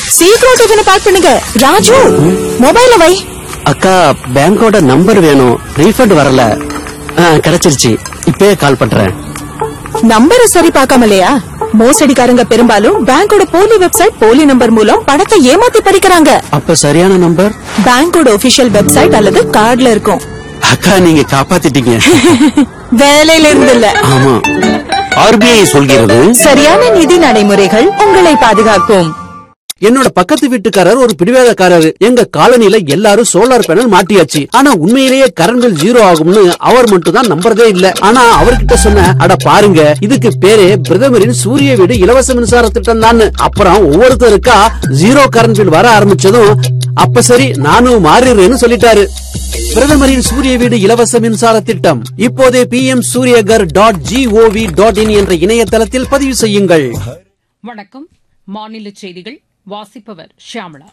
சீக்கிரம் டிஃபனை பேக் பண்ணுங்க ராஜு மொபைல வை அக்கா பேங்கோட நம்பர் வேணும் ரீஃபண்ட் வரல ஆ, கிடைச்சிருச்சு இப்பயே கால் பண்றேன் நம்பரை சரி பார்க்காமலையா மோசடிக்காரங்க பெரும்பாலும் பேங்கோட போலி வெப்சைட் போலி நம்பர் மூலம் பணத்தை ஏமாத்தி பறிக்கிறாங்க அப்ப சரியான நம்பர் பேங்கோட ஒபிஷியல் வெப்சைட் அல்லது கார்டுல இருக்கும் அக்கா நீங்க காப்பாத்திட்டீங்க வேலையில இருந்து இல்ல ஆமா ஆர்பிஐ சொல்கிறது சரியான நிதி நடைமுறைகள் உங்களை பாதுகாக்கும் என்னோட பக்கத்து வீட்டுக்காரர் ஒரு பிடிவாதக்காரர் எங்க காலனில எல்லாரும் சோலார் பேனல் மாட்டியாச்சு ஆனா உண்மையிலேயே கரண்ட் பில் ஜீரோ ஆகும்னு அவர் மட்டும் தான் நம்புறதே இல்ல ஆனா அவர்கிட்ட சொன்ன அட பாருங்க இதுக்கு பேரே பிரதமரின் சூரிய வீடு இலவச மின்சார திட்டம் தான் அப்புறம் ஒவ்வொருத்தருக்கா ஜீரோ கரண்ட் பில் வர ஆரம்பிச்சதும் அப்ப சரி நானும் மாறிடுறேன்னு சொல்லிட்டாரு பிரதமரின் சூரிய வீடு இலவச மின்சார திட்டம் இப்போதே P M Suryaghar dot gov dot in என்ற இணையதளத்தில் பதிவு செய்யுங்கள் வணக்கம் மாநில செய்திகள் வாசிப்பவர் ஷியாமளா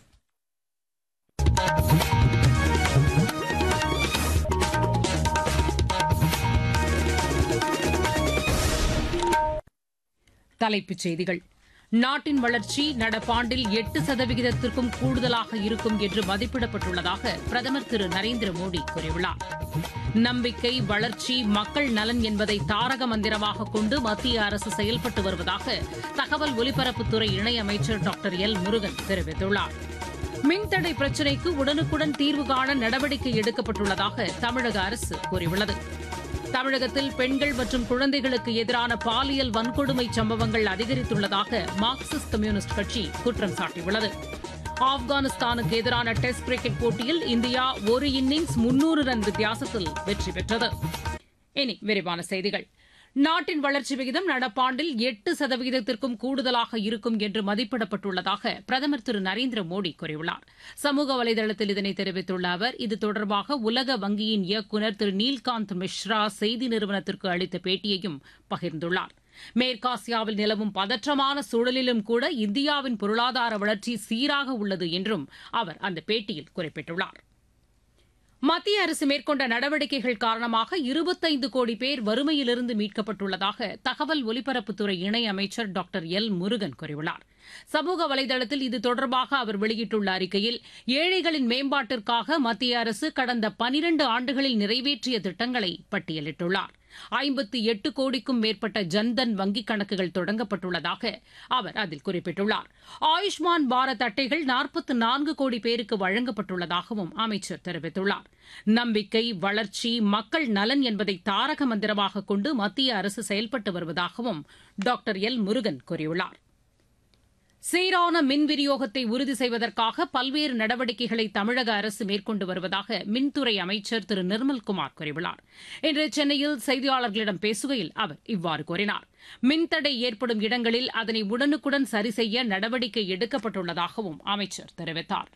தலைப்புச் செய்திகள் நாட்டின் வளர்ச்சி நடப்பாண்டில் எட்டு சதவிகிதத்திற்கும் கூடுதலாக இருக்கும் என்று மதிப்பிடப்பட்டுள்ளதாக பிரதமர் திரு நரேந்திர மோடி கூறியுள்ளார் நம்பிக்கை வளர்ச்சி மக்கள் நலன் என்பதை தாரக மந்திரமாக கொண்டு மத்திய அரசு செயல்பட்டு வருவதாக தகவல் ஒலிபரப்புத்துறை இணையமைச்சர் டாக்டர் எல் முருகன் தெரிவித்துள்ளார் மின்தடை பிரச்சினைக்கு உடனுக்குடன் தீர்வு காண நடவடிக்கை எடுக்கப்பட்டுள்ளதாக தமிழக அரசு கூறியுள்ளது தமிழகத்தில் பெண்கள் மற்றும் குழந்தைகளுக்கு எதிரான பாலியல் வன்கொடுமை சம்பவங்கள் அதிகரித்துள்ளதாக மார்க்சிஸ்ட் கம்யூனிஸ்ட் கட்சி குற்றம் சாட்டியுள்ளது ஆப்கானிஸ்தானுக்கு எதிரான டெஸ்ட் கிரிக்கெட் போட்டியில் இந்தியா ஒரு இன்னிங்ஸ் முன்னூறு ரன் வித்தியாசத்தில் வெற்றி பெற்றது இனி விரிவான செய்திகள் நாட்டின் வளர்ச்சி விகிதம் நடப்பாண்டில் எட்டு சதவிகிதத்திற்கும் கூடுதலாக இருக்கும் என்று மதிப்பிடப்பட்டுள்ளதாக பிரதமர் திரு நரேந்திர மோடி கூறியுள்ளார் சமூக வலைதளத்தில் இதனை தெரிவித்துள்ள அவர் இது தொடர்பாக உலக வங்கியின் இயக்குநர் திரு நீல்காந்த் மிஸ்ரா செய்தி நிறுவனத்திற்கு அளித்த பேட்டியையும் பகிர்ந்துள்ளார் மேற்காசியாவில் நிலவும் பதற்றமான சூழலிலும் கூட இந்தியாவின் பொருளாதார வளர்ச்சி சீராக உள்ளது என்றும் அவர் அந்த பேட்டியில் குறிப்பிட்டுள்ளார் மத்திய அரசு மேற்கொண்ட நடவடிக்கைகள் காரணமாக இருபத்தைந்து கோடி பேர் வறுமையிலிருந்து மீட்கப்பட்டுள்ளதாக தகவல் ஒலிபரப்புத்துறை இணையமைச்சர் டாக்டர் எல் முருகன் கூறியுள்ளார் சமூக வலைதளத்தில் இது தொடர்பாக அவர் வெளியிட்டுள்ள அறிக்கையில் ஏழைகளின் மேம்பாட்டிற்காக மத்திய அரசு கடந்த பனிரண்டு ஆண்டுகளில் நிறைவேற்றிய திட்டங்களை பட்டியலிட்டுள்ளார் ஐம்பத்தி எட்டு கோடிக்கும் மேற்பட்ட ஜன்தன் வங்கிக் கணக்குகள் தொடங்கப்பட்டுள்ளதாக அவர் அதில் குறிப்பிட்டுள்ளார் ஆயுஷ்மான் பாரத் அட்டைகள் நாற்பத்தி நான்கு கோடி பேருக்கு வழங்கப்பட்டுள்ளதாகவும் அமைச்சர் தெரிவித்துள்ளார் நம்பிக்கை வளர்ச்சி மக்கள் நலன் என்பதை தாரக மந்திரமாக கொண்டு மத்திய அரசு செயல்பட்டு வருவதாகவும் டாக்டர் எல் முருகன் கூறியுள்ளார் சீரான மின் விநியோகத்தை உறுதி செய்வதற்காக பல்வேறு நடவடிக்கைகளை தமிழக அரசு மேற்கொண்டு வருவதாக மின்துறை அமைச்சர் திரு நிர்மல்குமார் கூறியுள்ளார் இன்று சென்னையில் செய்தியாளர்களிடம் பேசுகையில் அவர் இவ்வாறு கூறினார் மின்தடை ஏற்படும் இடங்களில் அதனை உடனுக்குடன் சரி செய்ய நடவடிக்கை எடுக்கப்பட்டுள்ளதாகவும் அமைச்சர் தெரிவித்தார்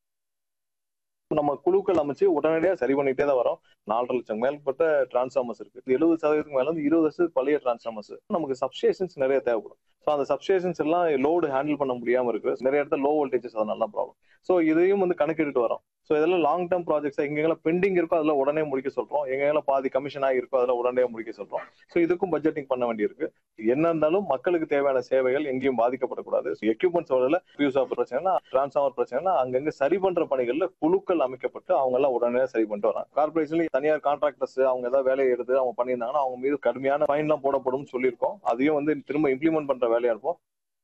நம்ம குழுக்கள் அமைச்சு உடனடியா சரி பண்ணிட்டே தான் வரோம் நாலரை லட்சம் மேற்பட்ட டிரான்ஸ்ஃபார்மர்ஸ் இருக்கு எழுபது சதவீதத்துக்கு மேல வந்து இருபது வருஷத்துக்கு பழைய டிரான்ஸ்ஃபார்மர்ஸ் நமக்கு சப்ஸ்டேஷன்ஸ் நிறைய தேவைப்படும் ஸோ அந்த சப்ஸ்டேஷன்ஸ் எல்லாம் லோடு ஹேண்டில் பண்ண முடியாம இருக்கு நிறைய இடத்துல லோ வோல்டேஜஸ் அதனால ப்ராப்ளம் ஸோ இதையும் வந்து கணக்கிட்டு வரோம் ஸோ இதெல்லாம் லாங் டேர்ம் ப்ராஜெக்ட்ஸ் எங்கெல்லாம் பெண்டிங் இருக்கோ அதில் உடனே முடிக்க சொல்றோம் எங்கெல்லாம் பாதி கமிஷன் ஆகிருக்கோ அதில் உடனே முடிக்க சொல்றோம் ஸோ இதுக்கும் பட்ஜெட்டிங் பண்ண வேண்டியிருக்கு என்ன இருந்தாலும் மக்களுக்கு தேவையான சேவைகள் எங்கேயும் பாதிக்கப்படக்கூடாது எக்யூப்மெண்ட்ஸ் வரல ஃபியூஸ் ஆஃப் பிரச்சனைனா டிரான்ஸ்ஃபார்மர் பிரச்சனைனா அங்கங்க சரி பண்ற பணிகள்ல குழுக்கள் அமைக்கப்பட்டு அவங்க எல்லாம் உடனே சரி பண்ணிட்டு வராங்க கார்பரேஷன்ல தனியார் கான்ட்ராக்டர்ஸ் அவங்க ஏதாவது வேலையை எடுத்து அவங்க பண்ணியிருந்தாங்கன்னா அவங்க மீது கடுமையான ஃபைன் எல்லாம் போடப்படும் சொல்லியிருக்கோம் அதையும் வந்து திரும்ப இம்ப்ளிமெண்ட் பண்ற வேலையா இருப்போம்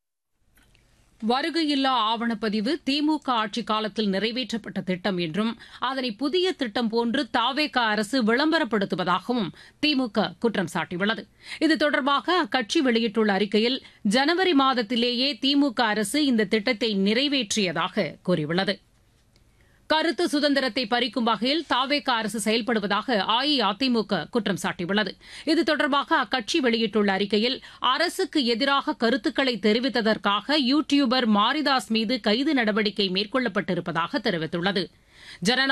வருகையில்லா ஆவணப்பதிவு திமுக ஆட்சிக் காலத்தில் நிறைவேற்றப்பட்ட திட்டம் என்றும் அதனை புதிய திட்டம் போன்று தாவேக அரசு விளம்பரப்படுத்துவதாகவும் திமுக குற்றம் சாட்டியுள்ளது இது தொடர்பாக அக்கட்சி வெளியிட்டுள்ள அறிக்கையில் ஜனவரி மாதத்திலேயே திமுக அரசு இந்த திட்டத்தை நிறைவேற்றியதாக கூறியுள்ளது கருத்து சுதந்திரத்தை பறிக்கும் வகையில் தாவேக அரசு செயல்படுவதாக அஇஅதிமுக குற்றம் சாட்டியுள்ளது இது தொடர்பாக அக்கட்சி வெளியிட்டுள்ள அறிக்கையில் அரசுக்கு எதிராக கருத்துக்களை தெரிவித்ததற்காக யூ டியூபர் மாரிதாஸ் மீது கைது நடவடிக்கை மேற்கொள்ளப்பட்டிருப்பதாக தெரிவித்துள்ளது ஜனநாயக